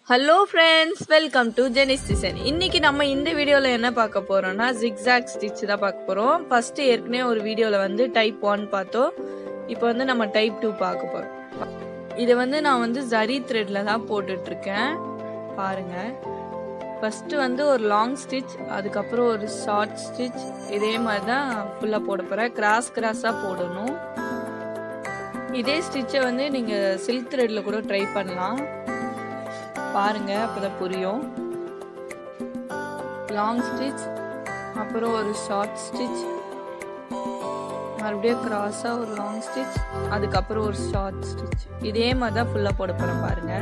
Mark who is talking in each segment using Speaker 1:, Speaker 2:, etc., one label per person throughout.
Speaker 1: hello friends welcome to Jenis design இன்னைக்கு நம்ம இந்த வீடியோவில் என்ன பார்க்க போறோம்னா ஜிக்ஸாக் ஸ்டிச் தான் பார்க்க போகிறோம் ஃபர்ஸ்ட் ஏற்கனவே ஒரு வீடியோவில் வந்து டைப் ஒன் பார்த்தோம் இப்போ வந்து நம்ம டைப் டூ பார்க்க போகிறோம் இதை வந்து நான் வந்து ஜரி த்ரெட்டில் தான் போட்டுட்ருக்கேன் பாருங்க ஃபஸ்ட்டு வந்து ஒரு லாங் ஸ்டிச் அதுக்கப்புறம் ஒரு ஷார்ட் ஸ்டிச் இதே மாதிரி தான் ஃபுல்லாக போட போகிறேன் கிராஸ் கிராஸாக போடணும் இதே ஸ்டிச்சை வந்து நீங்கள் சில்க் த்ரெட்டில் கூட ட்ரை பண்ணலாம் பாருங்க அப்பதான் புரியும் லாங் ஸ்டிச் அப்புறம் ஒரு ஷார்ட் ஸ்டிச் மறுபடியும் கிராஸாக ஒரு லாங் ஸ்டிச் அதுக்கப்புறம் ஒரு ஷார்ட் ஸ்டிச் இதே மாதிரி தான் ஃபுல்லாக போட போகிறேன் பாருங்க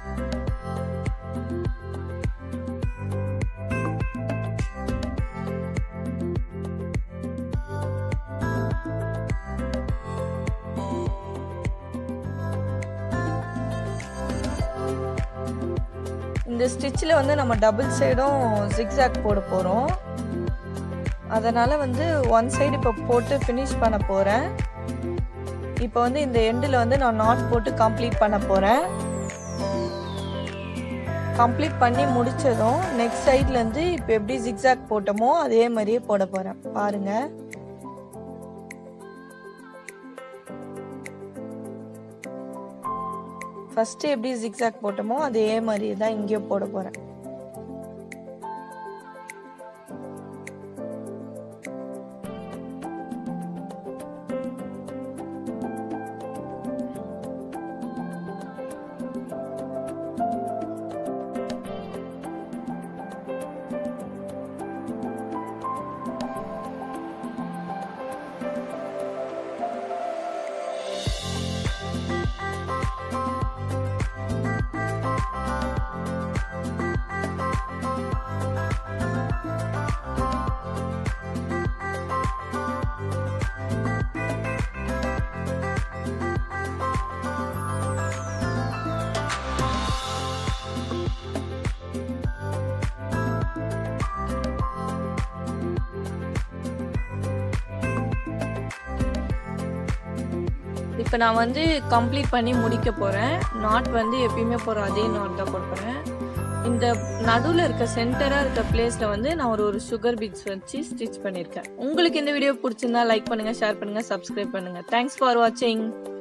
Speaker 1: இந்த ஸ்டிச்சில் வந்து நம்ம டபுள் சைடும் ஜிக்ஸாக் போட போகிறோம் அதனால் வந்து ஒன் சைடு இப்போ போட்டு ஃபினிஷ் பண்ண போகிறேன் இப்போ வந்து இந்த எண்டில் வந்து நான் நாட் போட்டு கம்ப்ளீட் பண்ண போகிறேன் கம்ப்ளீட் பண்ணி முடிச்சதும் நெக்ஸ்ட் சைட்லேருந்து இப்போ எப்படி ஜிக்ஸாக் போட்டோமோ அதே மாதிரியே போட போகிறேன் பாருங்கள் ஃபஸ்ட்டு எப்படி ஜிக்ஸாக் போட்டோமோ அதே மாதிரி தான் இங்கேயும் போட போகிறேன் இப்போ நான் வந்து கம்ப்ளீட் பண்ணி முடிக்க போகிறேன் நாட் வந்து எப்பயுமே போகிற அதே நாட் தான் போட போகிறேன் இந்த நடுவில் இருக்க சென்டராக இருக்க பிளேஸில் வந்து நான் ஒரு ஒரு சுகர் பீட்ஸ் வச்சு ஸ்டிச் பண்ணியிருக்கேன் உங்களுக்கு இந்த வீடியோ பிடிச்சிருந்தா லைக் பண்ணுங்கள் ஷேர் பண்ணுங்கள் சப்ஸ்கிரைப் பண்ணுங்கள் தேங்க்ஸ் ஃபார் வாட்சிங்